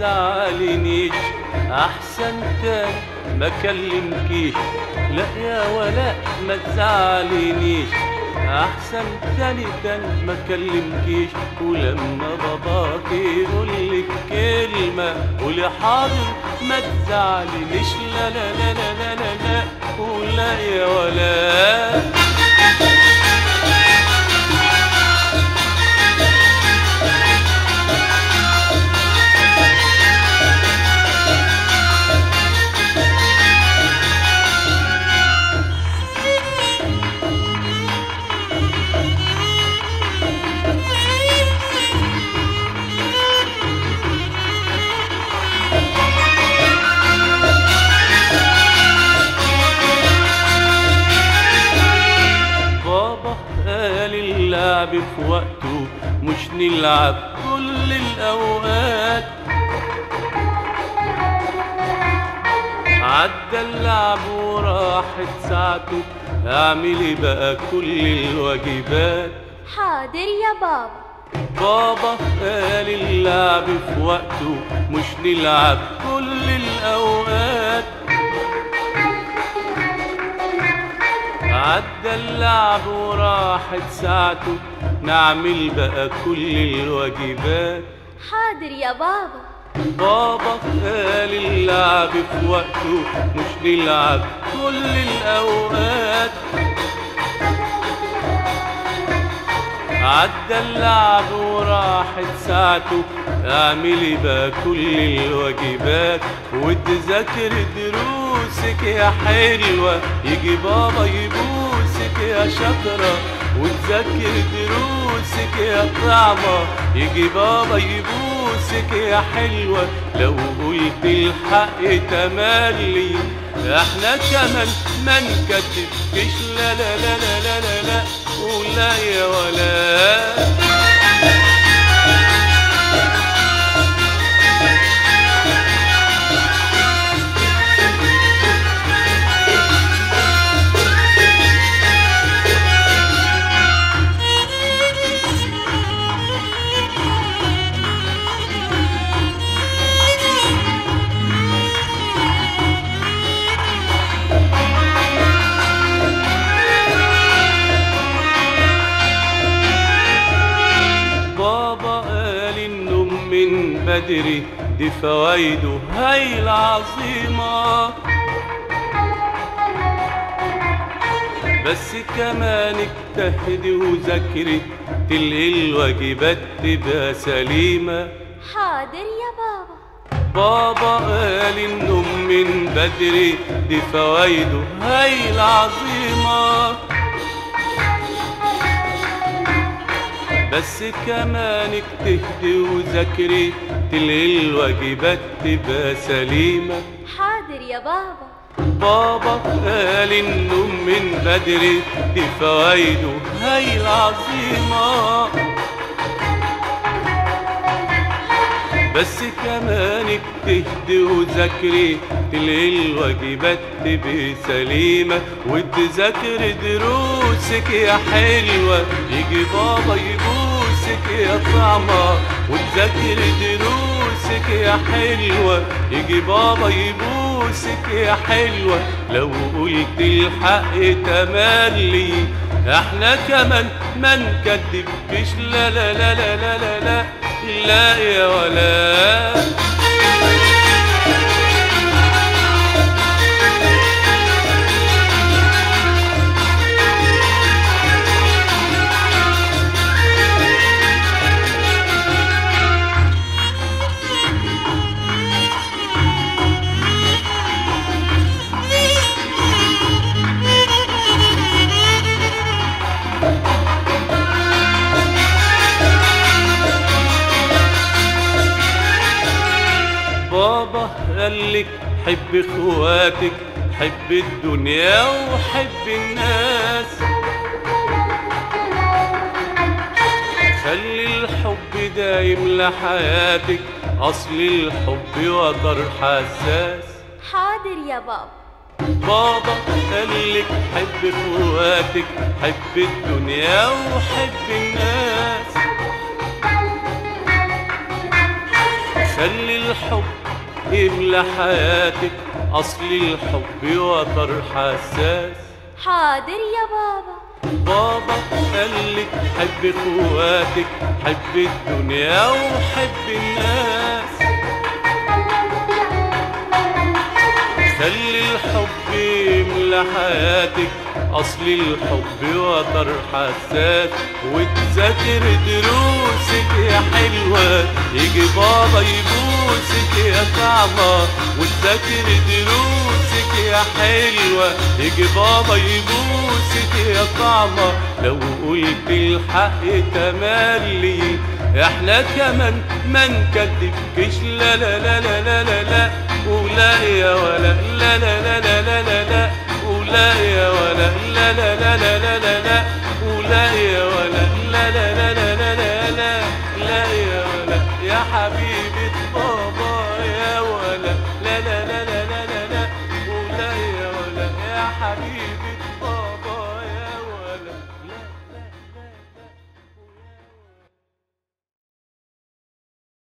تزعلنيش احسن تاني ما كلمكيش لا يا ولا ما تزعلنيش احسن تاني تاني ما كلمكيش ولما باباك يقولك كلمة قولي حاضر ما تزعلنيش لا لا لا لا لا لا, لا ولا يا ولا بابا قال اللعب في وقته مش نلعب كل الأوقات عدى اللعب وراحت ساعته اعملي بقى كل الواجبات حاضر يا بابا بابا قال اللعب في وقته مش نلعب كل الأوقات عدى اللعب وراحت ساعته نعمل بقى كل الواجبات حاضر يا بابا بابا قال اللعب في وقته مش نلعب كل الأوقات عدى اللعب وراحت ساعته اعملي بقى كل الواجبات وتذاكر دروسك يا حلوة يجي بابا يبوسك يا شاطرة وتذاكر دروسك يا طعمة يجي بابا يبوسك يا حلوة لو قلت الحق تملي احنا كمان ما نكتبكش لا لا لا لا لا لا, لا ولا يا ولا بابا قال النوم من بدري دي فوايده هاي العظيمة بس كمان اجتهدي وذاكري تلقي الواجبات تبقى سليمة حاضر يا بابا بابا قال النوم من بدري دي فوايده هاي العظيمة بس كمان اجتهدي وذاكري تلقي الواجبات تبقى سليمة حاضر يا بابا بابا قال النوم من بدري دي فوايده هاي العظيمة بس كمان اجتهدي وذاكري تلاقي الواجبات تبقى سليمة وتذاكري دروسك يا حلوة يجي بابا يبوسك يا طعمة وتذاكري دروسك يا حلوة يجي بابا يبوسك يا حلوة لو قلت الحق تملي احنا كمان ما نكدبكش لا لا لا لا لا لا لا لا يا ولا بابا قالك حب اخواتك حب الدنيا وحب الناس خلي الحب دايم لحياتك اصل الحب وتر حساس حاضر يا بابا بابا قالك حب اخواتك حب الدنيا وحب الناس خلي الحب يملى حياتك أصل الحب وتر حساس حاضر يا بابا بابا قالك حب اخواتك حب الدنيا وحب الناس خلي الحب يملى حياتك اصل الحب وتر حساس وتذاكر دروسك يا حلوة يجي بابا يبوسك يا طعمة وتذاكر دروسك يا حلوة يجي بابا يبوسك يا طعمة لو قلت الحق تملي احنا كمان ما نكدبكش لا لا لا لا لا لا, لا